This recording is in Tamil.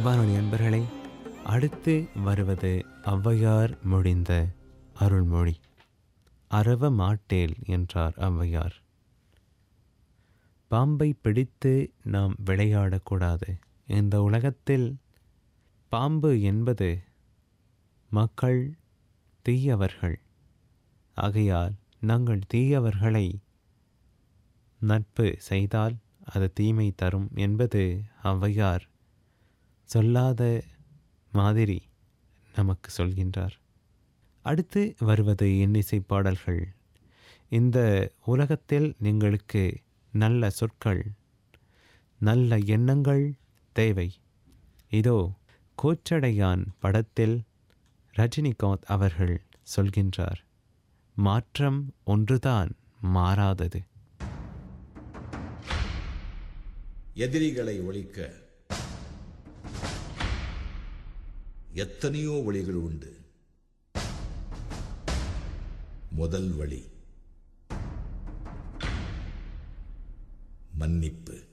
வானொலி அன்பர்களே அடுத்து வருவது ஔவையார் மொழிந்த அருள்மொழி அறவ மாட்டேல் என்றார் ஔவையார் பாம்பை பிடித்து நாம் விளையாடக்கூடாது இந்த உலகத்தில் பாம்பு என்பது மக்கள் தீயவர்கள் ஆகையால் நாங்கள் தீயவர்களை நட்பு செய்தால் அது தீமை தரும் என்பது ஔவையார் சொல்லாத மாதிரி நமக்கு சொல்கின்றார் அடுத்து வருவது இன்னிசை பாடல்கள் இந்த உலகத்தில் எங்களுக்கு நல்ல சொற்கள் நல்ல எண்ணங்கள் தேவை இதோ கோச்சடையான் படத்தில் ரஜினிகாந்த் அவர்கள் சொல்கின்றார் மாற்றம் ஒன்றுதான் மாறாதது எதிரிகளை ஒழிக்க எத்தனையோ வழிகள் உண்டு முதல் வழி மன்னிப்பு